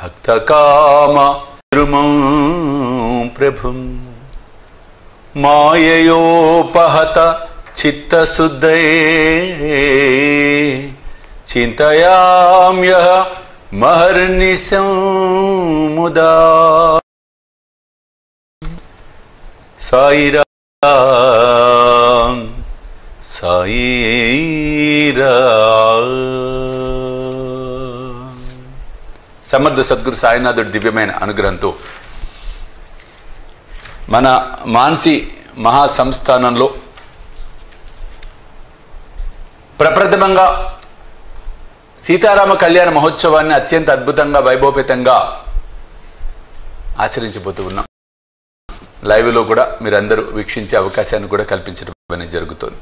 భక్తకామ ద్రుమం ప్రభుం మాయయోపహత చిత్తశుద్ధయే చింతయామ్య మహర్నిశం ముదా సాయిరాం సాయిరాం సమర్థ సద్గురు సాయినాథుడి దివ్యమైన అనుగ్రహంతో మన మానసి మహాసంస్థానంలో ప్రప్రథమంగా సీతారామ కళ్యాణ మహోత్సవాన్ని అత్యంత అద్భుతంగా వైభవపేతంగా ఆచరించబోతూ ఉన్నాం లైవ్లో కూడా మీరందరూ వీక్షించే అవకాశాన్ని కూడా కల్పించడం అనేది జరుగుతుంది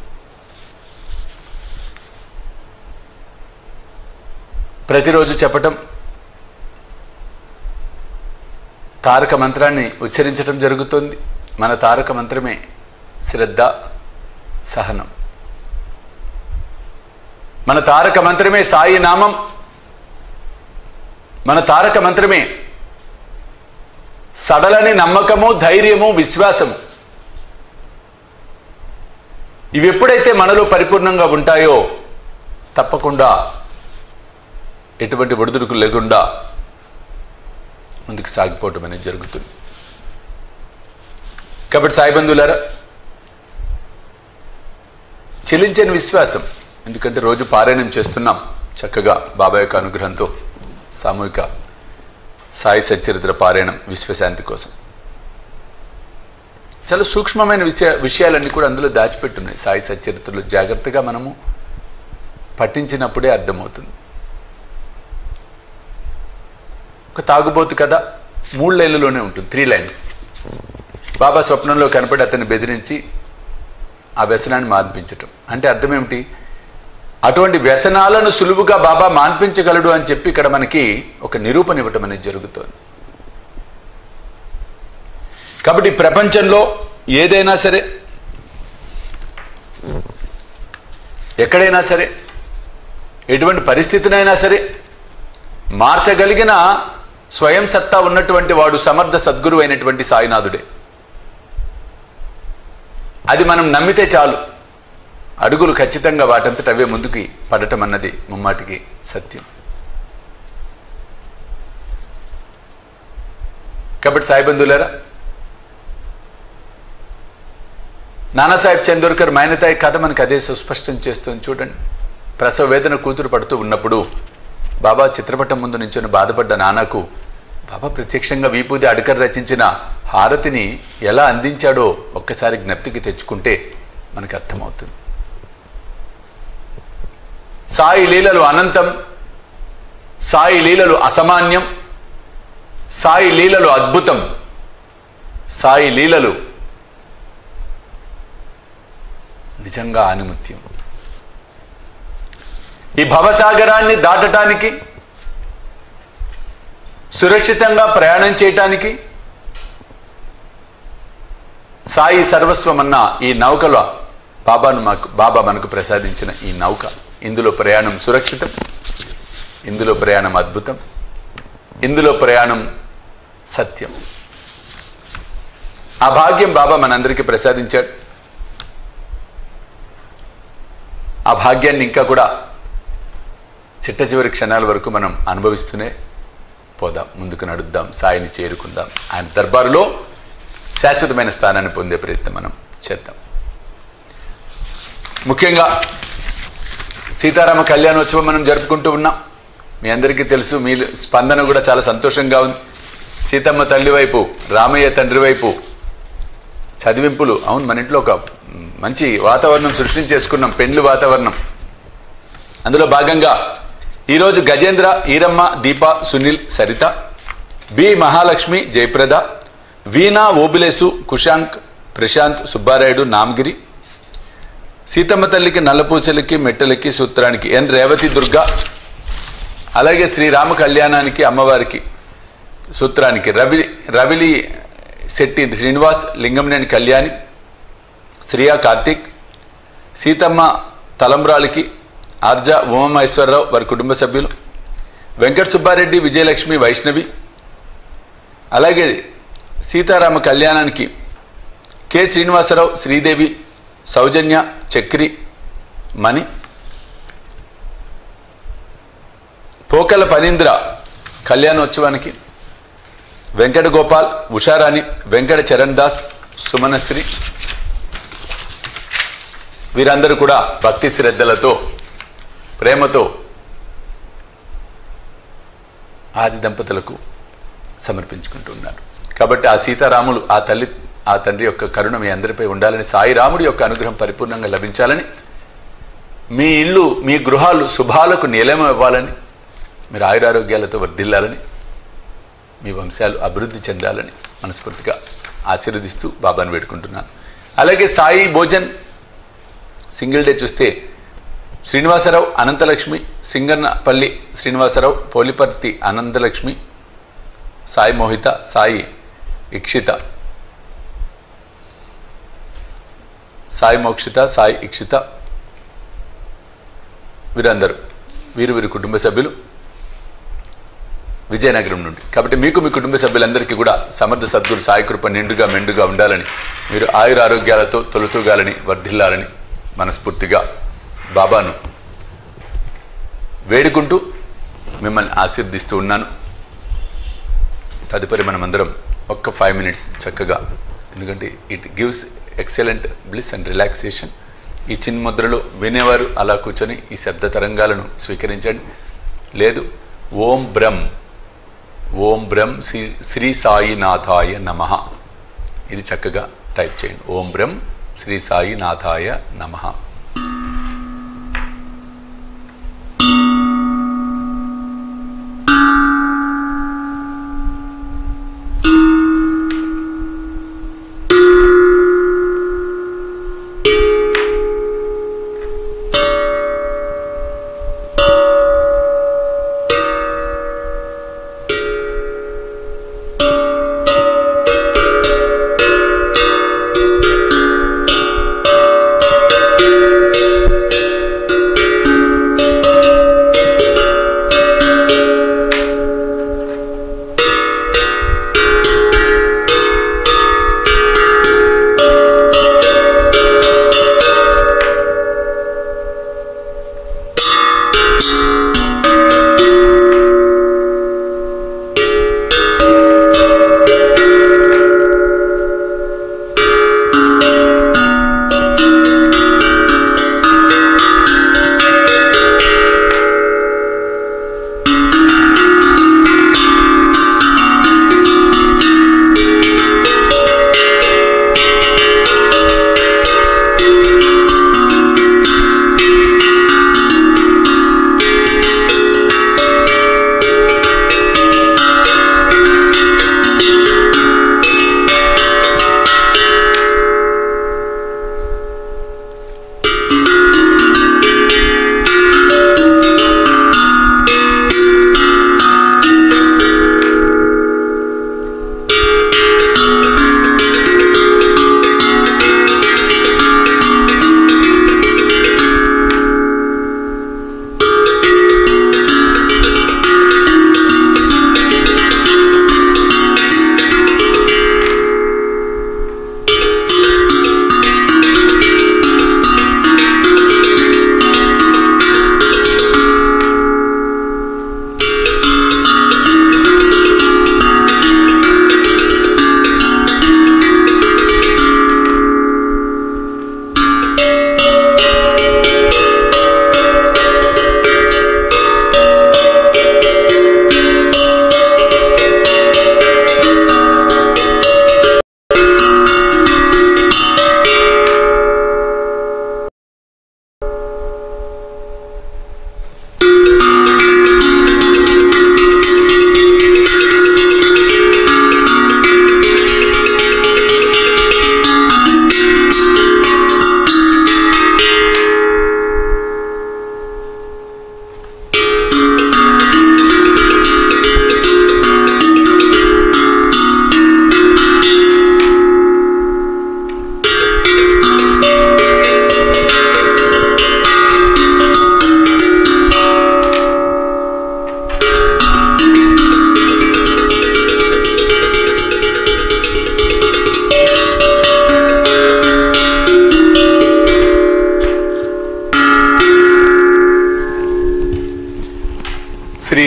ప్రతిరోజు చెప్పటం తారక మంత్రాన్ని ఉచ్చరించడం జరుగుతుంది మన తారక మంత్రమే శ్రద్ధ సహనం మన తారక మంత్రమే సాయి నామం మన తారక మంత్రమే సడలని నమ్మకము ధైర్యము విశ్వాసము ఇవి ఎప్పుడైతే మనలో పరిపూర్ణంగా ఉంటాయో తప్పకుండా ఎటువంటి ఒడిదుడుకు లేకుండా ముందుకు సాగిపోవటం అనేది జరుగుతుంది కాబట్టి సాయిబంధులారా చెల్లించని విశ్వాసం ఎందుకంటే రోజు పారాయణం చేస్తున్నాం చక్కగా బాబా యొక్క అనుగ్రహంతో సామూహిక సాయి సచ్చరిత్ర పారాయణం విశ్వశాంతి కోసం చాలా సూక్ష్మమైన విషయ విషయాలన్నీ కూడా అందులో దాచిపెట్టున్నాయి సాయి సచ్చరిత్రలో జాగ్రత్తగా మనము పఠించినప్పుడే అర్థమవుతుంది ఒక తాగుబోతు కథ మూడు లైన్లలోనే ఉంటుంది త్రీ లైన్స్ బాబా స్వప్నంలో కనపడి అతన్ని బెదిరించి ఆ వ్యసనాన్ని మాన్పించటం అంటే అర్థం ఏమిటి అటువంటి వ్యసనాలను సులువుగా బాబా మాన్పించగలడు అని చెప్పి ఇక్కడ మనకి ఒక నిరూపణ ఇవ్వటం అనేది జరుగుతోంది కాబట్టి ఈ ప్రపంచంలో ఏదైనా సరే ఎక్కడైనా సరే ఎటువంటి పరిస్థితినైనా సరే మార్చగలిగిన స్వయం సత్తా ఉన్నటువంటి వాడు సమర్థ సద్గురు అయినటువంటి సాయినాథుడే అది మనం నమ్మితే చాలు అడుగులు ఖచ్చితంగా వాటంతట అవే ముందుకి పడటం అన్నది ముమ్మాటికి సత్యం కాబట్టి సాయిబంధులారా నానాసాహెబ్ చందోర్కర్ మైనతాయి కథ మనకు అదే సుస్పష్టం చేస్తుంది చూడండి ప్రసవ వేదన కూతురు పడుతూ ఉన్నప్పుడు బాబా చిత్రపటం ముందు నుంచొని బాధపడ్డ నాన్నకు బాబా ప్రత్యక్షంగా వీపూది అడకర్ రచించిన హారతిని ఎలా అందించాడో ఒక్కసారి జ్ఞప్తికి తెచ్చుకుంటే మనకు అర్థమవుతుంది సాయి లీలలు అనంతం సాయి లీలలు అసామాన్యం సాయి లీలలు అద్భుతం సాయి లీలలు నిజంగా ఆనిముత్యం ఈ భవసాగరాన్ని దాటటానికి సురక్షితంగా ప్రయాణం చేయటానికి సాయి సర్వస్వం అన్న ఈ నౌకలో బాబాను మాకు బాబా మనకు ప్రసాదించిన ఈ నౌక ఇందులో ప్రయాణం సురక్షితం ఇందులో ప్రయాణం అద్భుతం ఇందులో ప్రయాణం సత్యం ఆ భాగ్యం బాబా మనందరికీ ప్రసాదించాడు ఆ భాగ్యాన్ని ఇంకా కూడా చిట్ట చివరి క్షణాల వరకు మనం అనుభవిస్తూనే పోదాం ముందుకు నడుద్దాం సాయిని చేరుకుందాం ఆయన దర్బారులో శాశ్వతమైన స్థానాన్ని పొందే ప్రయత్నం మనం చేద్దాం ముఖ్యంగా సీతారామ కళ్యాణోత్సవం మనం జరుపుకుంటూ ఉన్నాం మీ అందరికీ తెలుసు మీ స్పందన కూడా చాలా సంతోషంగా ఉంది సీతమ్మ తల్లి వైపు రామయ్య తండ్రి వైపు చదివింపులు అవును మన ఇంట్లో ఒక మంచి వాతావరణం సృష్టించేసుకున్నాం పెండ్లి వాతావరణం అందులో భాగంగా ఈరోజు గజేంద్ర ఈరమ్మ దీప సునీల్ సరిత బి మహాలక్ష్మి జయప్రద వీణా ఓబిలేసు కుశాంక్ ప్రశాంత్ సుబ్బారాయుడు నామగిరి సీతమ్మ తల్లికి నల్లపూసలకి మెట్టలకి సూత్రానికి ఎన్ రేవతి దుర్గ అలాగే శ్రీరామ కళ్యాణానికి అమ్మవారికి సూత్రానికి రవి రవిలి శెట్టి శ్రీనివాస్ లింగంనేని కళ్యాణి శ్రియా కార్తిక్ సీతమ్మ తలంబ్రాలకి ఆర్జ ఉమామహేశ్వరరావు వారి కుటుంబ సభ్యులు వెంకట సుబ్బారెడ్డి విజయలక్ష్మి వైష్ణవి అలాగే సీతారామ కళ్యాణానికి కె శ్రీనివాసరావు శ్రీదేవి సౌజన్య చక్రి మణి పోకల పనీంద్ర కళ్యాణోత్సవానికి వెంకట గోపాల్ ఉషారాణి వెంకట చరణ్ దాస్ సుమనశ్రీ వీరందరూ కూడా భక్తి శ్రద్ధలతో ప్రేమతో ఆది దంపతులకు సమర్పించుకుంటున్నారు కాబట్టి ఆ సీతారాములు ఆ తల్లి ఆ తండ్రి యొక్క కరుణ మీ అందరిపై ఉండాలని సాయి రాముడి యొక్క అనుగ్రహం పరిపూర్ణంగా లభించాలని మీ ఇల్లు మీ గృహాలు శుభాలకు నిలయం ఇవ్వాలని మీరు ఆయురారోగ్యాలతో వర్ధిల్లాలని మీ వంశాలు అభివృద్ధి చెందాలని మనస్ఫూర్తిగా ఆశీర్వదిస్తూ బాబాను వేడుకుంటున్నాను అలాగే సాయి భోజన్ సింగిల్ డే చూస్తే శ్రీనివాసరావు అనంతలక్ష్మి సింగన్నపల్లి శ్రీనివాసరావు పోలిపర్తి అనంతలక్ష్మి సాయి మోహిత సాయి ఇక్షిత సాయి మోక్షిత సాయి ఇక్షిత వీరందరూ వీరు వీరి కుటుంబ సభ్యులు విజయనగరం నుండి కాబట్టి మీకు మీ కుటుంబ సభ్యులందరికీ కూడా సమర్థ సద్గురు సాయి కృప నిండుగా మెండుగా ఉండాలని మీరు ఆయుర ఆరోగ్యాలతో తొలుతూగాలని వర్ధిల్లాలని మనస్ఫూర్తిగా బాబాను వేడుకుంటూ మిమ్మల్ని ఆశీర్దిస్తూ ఉన్నాను తదుపరి మనమందరం ఒక్క ఫైవ్ మినిట్స్ చక్కగా ఎందుకంటే it gives excellent bliss and relaxation ఈ చిన్ముద్రలో వినేవారు అలా కూర్చొని ఈ శబ్ద తరంగాలను స్వీకరించండి లేదు ఓం బ్రహ్మ్ ఓం బ్రహ్మ్ శ్రీ శ్రీ సాయినాథాయ నమ ఇది చక్కగా టైప్ చేయండి ఓం బ్రహ్మ్ శ్రీ సాయినాథాయ నమ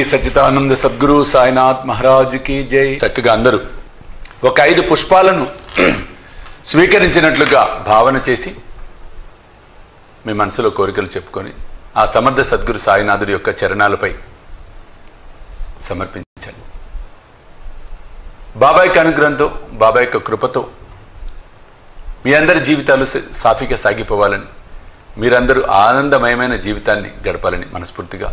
సచితానంద సద్గురు సాయినాథ్ మహారాజ్ కి జై చక్కగా అందరూ ఒక ఐదు పుష్పాలను స్వీకరించినట్లుగా భావన చేసి మీ మనసులో కోరికలు చెప్పుకొని ఆ సమర్థ సద్గురు సాయినాథుడి యొక్క చరణాలపై సమర్పించండి బాబాయ్ యొక్క అనుగ్రహంతో బాబాయ్ యొక్క కృపతో మీ అందరి జీవితాలు స- సాఫీగా సాగిపోవాలని మీరందరూ ఆనందమయమైన జీవితాన్ని గడపాలని మనస్ఫూర్తిగా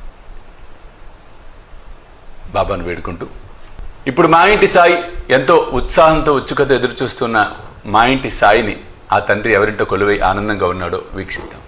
బాబాను వేడుకుంటూ ఇప్పుడు మా ఇంటి సాయి ఎంతో ఉత్సాహంతో ఉత్సుకత ఎదురు చూస్తున్న మా ఇంటి సాయిని ఆ తండ్రి ఎవరింటో కొలువై ఆనందంగా ఉన్నాడో వీక్షిద్దాం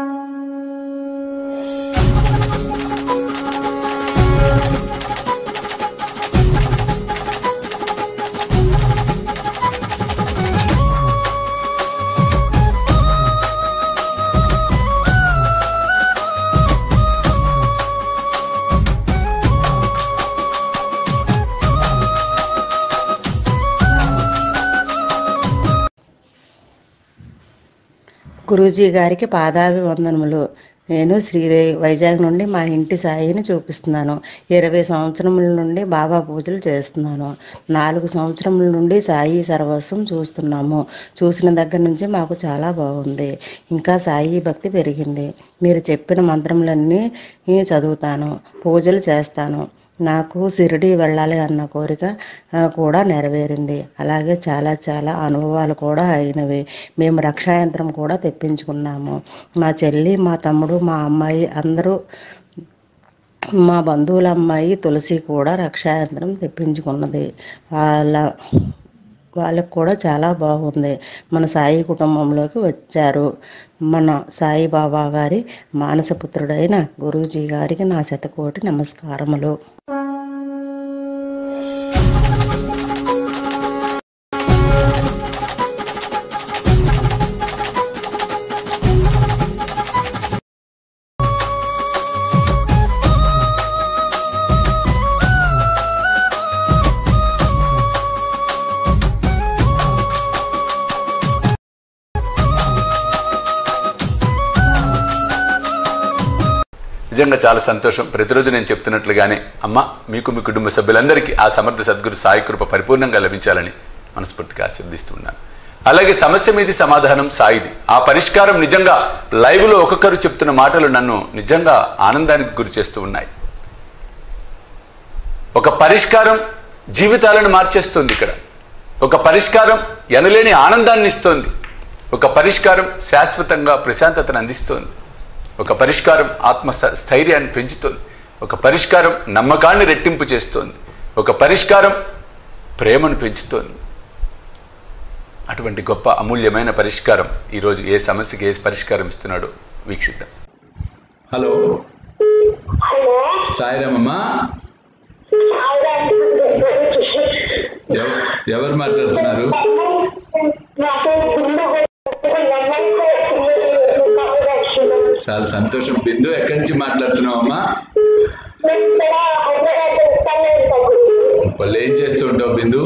గురూజీ గారికి పాదాభివందనములు నేను శ్రీదేవి వైజాగ్ నుండి మా ఇంటి సాయిని చూపిస్తున్నాను ఇరవై సంవత్సరముల నుండి బాబా పూజలు చేస్తున్నాను నాలుగు సంవత్సరముల నుండి సాయి సర్వస్వం చూస్తున్నాము చూసిన దగ్గర నుంచి మాకు చాలా బాగుంది ఇంకా సాయి భక్తి పెరిగింది మీరు చెప్పిన మంత్రములన్నీ చదువుతాను పూజలు చేస్తాను నాకు షిరిడి వెళ్ళాలి అన్న కోరిక ఆ, కూడా నెరవేరింది అలాగే చాలా చాలా అనుభవాలు కూడా అయినవి మేము రక్షాయంత్రం కూడా తెప్పించుకున్నాము మా చెల్లి మా తమ్ముడు మా అమ్మాయి అందరూ మా బంధువుల అమ్మాయి తులసి కూడా రక్షాయంత్రం తెప్పించుకున్నది వాళ్ళ వాళ్ళకు కూడా చాలా బాగుంది మన సాయి కుటుంబంలోకి వచ్చారు మన సాయి బాబా గారి మానసపుత్రుడైన గురూజీ గారికి నా శతకోటి నమస్కారములు నిజంగా చాలా సంతోషం ప్రతిరోజు నేను చెప్తున్నట్లుగానే అమ్మ మీకు మీ కుటుంబ సభ్యులందరికీ ఆ సమర్థ సద్గురు సాయి కృప పరిపూర్ణంగా లభించాలని మనస్ఫూర్తిగా ఆశీర్దిస్తున్నాను అలాగే సమస్య మీది సమాధానం సాయిది ఆ పరిష్కారం నిజంగా లైవ్లో ఒక్కొక్కరు చెప్తున్న మాటలు నన్ను నిజంగా ఆనందానికి గురి చేస్తూ ఉన్నాయి ఒక పరిష్కారం జీవితాలను మార్చేస్తుంది ఇక్కడ ఒక పరిష్కారం ఎనలేని ఆనందాన్ని ఇస్తోంది ఒక పరిష్కారం శాశ్వతంగా ప్రశాంతతను అందిస్తోంది ఒక పరిష్కారం ఆత్మ స- స్థైర్యాన్ని పెంచుతోంది ఒక పరిష్కారం నమ్మకాన్ని రెట్టింపు చేస్తోంది ఒక పరిష్కారం ప్రేమను పెంచుతోంది అటువంటి గొప్ప అమూల్యమైన పరిష్కారం ఈరోజు ఏ సమస్యకి ఏ పరిష్కారం ఇస్తున్నాడో వీక్షిద్దాం హలో హలో సాయిరామమ్మా ఎవరు మాట్లాడుతున్నారు నాకు గుండె చాలా సంతోషం బిందు ఎక్కడి నుంచి మాట్లాడుతున్నావు అమ్మా వాళ్ళు ఏం చేస్తుంటావు బిందు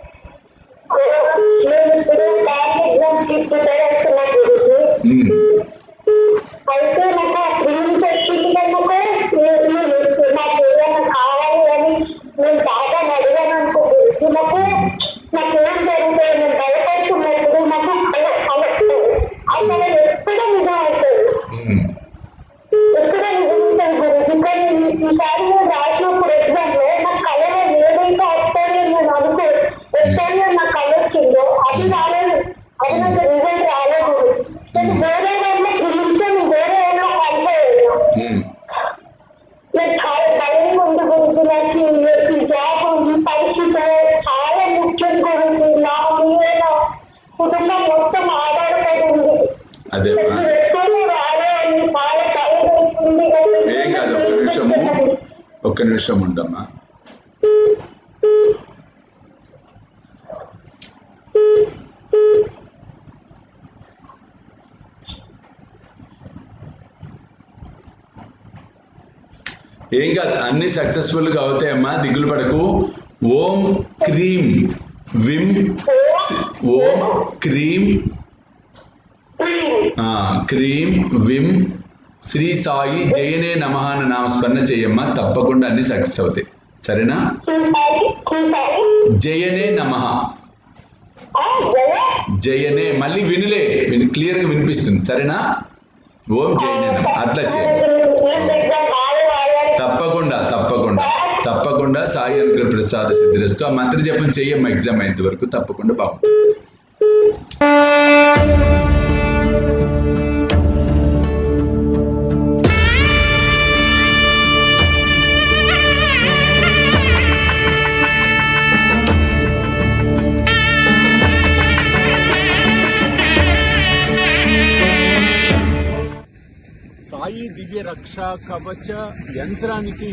ఉమ్, అయితే నాకు ఆ క్రీమ్స్ వచ్చింది కనుక నాకు ఏదైనా కావాలి అని నేను బాగా అడిగాను అనుకో నాకు నాకేం జరుగుతుంది నేను భయపడుతున్నప్పుడు నాకు కల కలెక్ట్ అసలు ఎక్కడ నిజం అవుతుంది ఉమ్, ఎక్కడ నిజం గురించి కానీ ఈసారి నేను రాసినప్పుడు ఎగ్జామ్ లో నా కళలో ఏదైతే వస్తాయో నేను అనుకో ఎక్కడో నా కళ వచ్చిందో అది రాలేదు అది నాకు రిజల్ట్ రాలేదు నేను వేరే వాళ్ళ గురించి వేరే వాళ్ళ కలిపోయాను ఉమ్, నేను చాలా భయం ఉంది గురించి నాకు ఈ- ఈ జాబ్ ఈ పరిస్థితి చాలా ముఖ్యం గురించి నా మీద నా కుటుంబం మొత్తం ఆధారపడి ఉంది అదే అమ్మా. నేను ఎక్కడో రాలేని చాలా భయం వేస్తుంది ఏం కాదు ఒక్క నిమిషము ఒక్క నిమిషం ఉండమ్మా ఏం కాదు అన్ని సక్సెస్ఫుల్ గా అవుతాయమ్మా దిగులు పడకు ఓం క్రీం విమ్ సి- ఓం క్రీం ఆ, క్రీం విమ్ శ్రీ సాయి జయనే నమ అని నామస్మరణ చేయమ్మా తప్పకుండా అన్ని సక్సెస్ అవుతాయి సరేనా చూసారి చూసారి జయనే నమ ఆ, జయ జయనే మళ్ళీ వినులే విని క్లియర్ గా వినిపిస్తుంది సరేనా ఓం జయనే నమ అట్లా చేయండి తప్పకుండా తప్పకుండా తప్పకుండా సాయి అనుగ్రహ ప్రసాద సిద్ధిరస్తు ఆ మంత్ర జపం చెయ్యమ్మ ఎగ్జామ్ అయ్యేంత వరకు తప్పకుండా బాగుంటుంది సాయి దివ్య రక్ష కవచ యంత్రానికి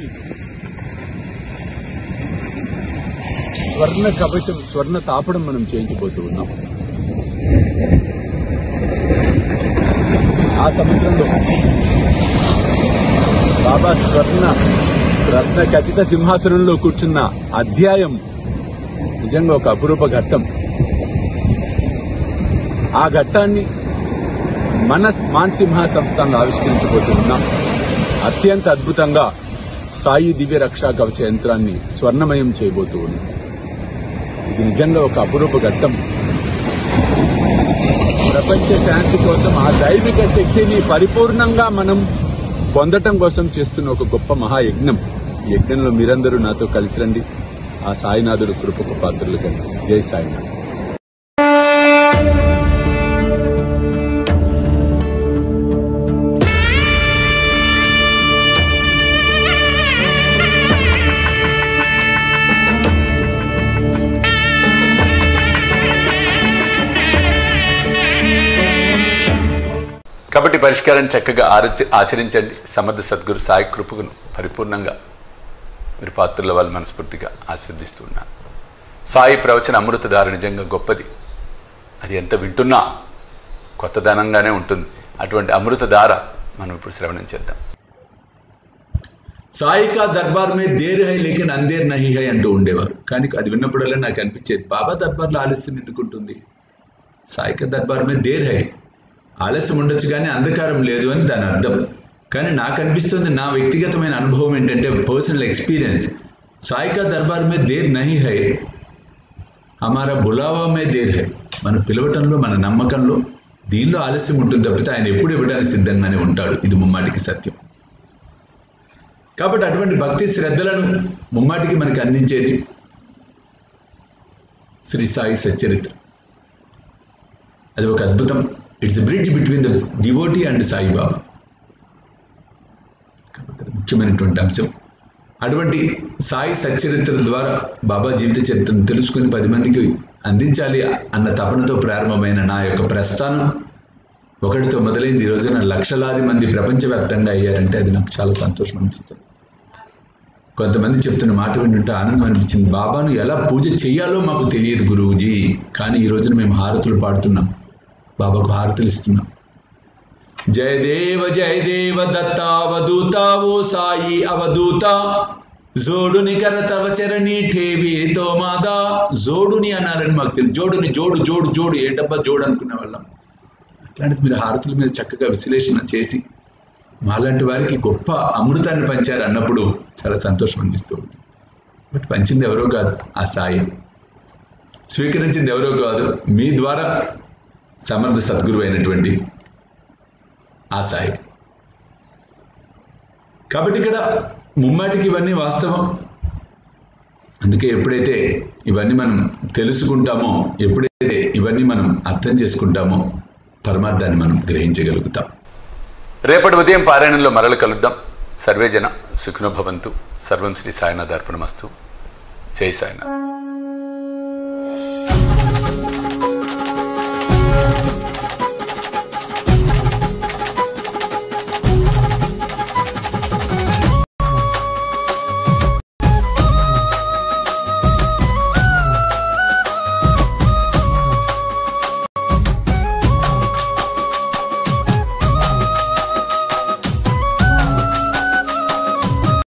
స్వర్ణ కవచం స్వర్ణ తాపడం మనం చేయించబోతూ ఉన్నాం ఆ సముద్రంలో బాబా స్వర్ణ రత్న ఖచ్చిత సింహాసనంలో కూర్చున్న అధ్యాయం నిజంగా ఒక అపురూప ఘట్టం ఆ ఘట్టాన్ని మన మాన్సింహ సంస్థను ఆవిష్కరించబోతున్నాం అత్యంత అద్భుతంగా సాయి దివ్య రక్షా కవచ యంత్రాన్ని స్వర్ణమయం చేయబోతూ ఉన్నాం ఇది నిజంగా ఒక అపురూప ఘట్టం ప్రపంచ శాంతి కోసం ఆ దైవిక శక్తిని పరిపూర్ణంగా మనం పొందటం కోసం చేస్తున్న ఒక గొప్ప మహాయజ్ఞం ఈ యజ్ఞంలో మీరందరూ నాతో కలిసి రండి ఆ సాయినాథుడు కృపకు పాత్రలు కండి జై సాయినాథ్ కాబట్టి పరిష్కారం చక్కగా ఆరచ- ఆచరించండి సమర్థ సద్గురు సాయి కృపకును పరిపూర్ణంగా మీరు పాత్రుల వాళ్ళు మనస్ఫూర్తిగా ఆస్వాదిస్తూ ఉన్నాను సాయి ప్రవచన అమృతధార నిజంగా గొప్పది అది ఎంత వింటున్నా కొత్తదనంగానే ఉంటుంది అటువంటి అమృతధార మనం ఇప్పుడు శ్రవణం చేద్దాం సాయికా దర్బార్ మే దేర్ హై లేకిన్ అందేర్ నహి హై అంటూ ఉండేవారు కానీ అది విన్నప్పుడల్లా నాకు అనిపించేది బాబా దర్బార్లో ఆలస్యం ఎందుకు ఉంటుంది సాయిక దర్బార్ మే దేర్ హై ఆలస్యం ఉండొచ్చు కానీ అంధకారం లేదు అని దాని అర్థం కానీ నాకు అనిపిస్తుంది నా వ్యక్తిగతమైన అనుభవం ఏంటంటే పర్సనల్ ఎక్స్పీరియన్స్ సాయికా దర్బార్ మే దేర్ నహి హై హమారా బులావా మే దేర్ హై మన పిలవటంలో మన నమ్మకంలో దీనిలో ఆలస్యం ఉంటుంది తప్పితే ఆయన ఎప్పుడు ఇవ్వడానికి సిద్ధంగానే ఉంటాడు ఇది ముమ్మాటికి సత్యం కాబట్టి అటువంటి భక్తి శ్రద్ధలను ముమ్మాటికి మనకి అందించేది శ్రీ సాయి సచ్చరిత్ర అది ఒక అద్భుతం it's bridge between the devotee and Sai Baba కాబట్టి అది ముఖ్యమైనటువంటి అంశం అటువంటి సాయి సచ్చరిత్ర ద్వారా బాబా జీవిత చరిత్రను తెలుసుకుని పది మందికి అందించాలి అన్న తపనతో ప్రారంభమైన నా యొక్క ప్రస్థానం ఒకటితో మొదలైంది ఈ రోజున లక్షలాది మంది ప్రపంచవ్యాప్తంగా అయ్యారంటే అది నాకు చాలా సంతోషం అనిపిస్తుంది కొంతమంది చెప్తున్న మాట వింటుంటే ఆనందం అనిపించింది బాబాను ఎలా పూజ చేయాలో మాకు తెలియదు గురువుజీ కానీ ఈ రోజున మేము హారతులు పాడుతున్నాం బాబాకు హారతులు ఇస్తున్నాం జయ దేవ జయ దేవ దత్తావధూత ఓ సాయి అవధూత జోడుని కర తవ చరణి ఠేవి తో మాదా జోడుని అన్నారని మాకు తెలుసు జోడుని జోడు జోడు జోడు ఏ డబ్బా జోడు అనుకునే వాళ్ళం అట్లాంటిది మీరు హారతుల మీద చక్కగా విశ్లేషణ చేసి మాలాంటి వారికి గొప్ప అమృతాన్ని పంచారు అన్నప్పుడు చాలా సంతోషం అనిపిస్తూ ఉంది బట్ పంచింది ఎవరో కాదు ఆ సాయి స్వీకరించింది ఎవరో కాదు మీ ద్వారా సమర్థ సద్గురు అయినటువంటి ఆ సాయి కాబట్టి ఇక్కడ ముమ్మాటికి ఇవన్నీ వాస్తవం అందుకే ఎప్పుడైతే ఇవన్నీ మనం తెలుసుకుంటామో ఎప్పుడైతే ఇవన్నీ మనం అర్థం చేసుకుంటామో పరమార్థాన్ని మనం గ్రహించగలుగుతాం రేపటి ఉదయం పారాయణంలో మరలు కలుద్దాం సర్వేజన సుఖినోభవంతు సర్వం శ్రీ సాయినాథ్ అర్పణమస్తు జై సాయినాథ్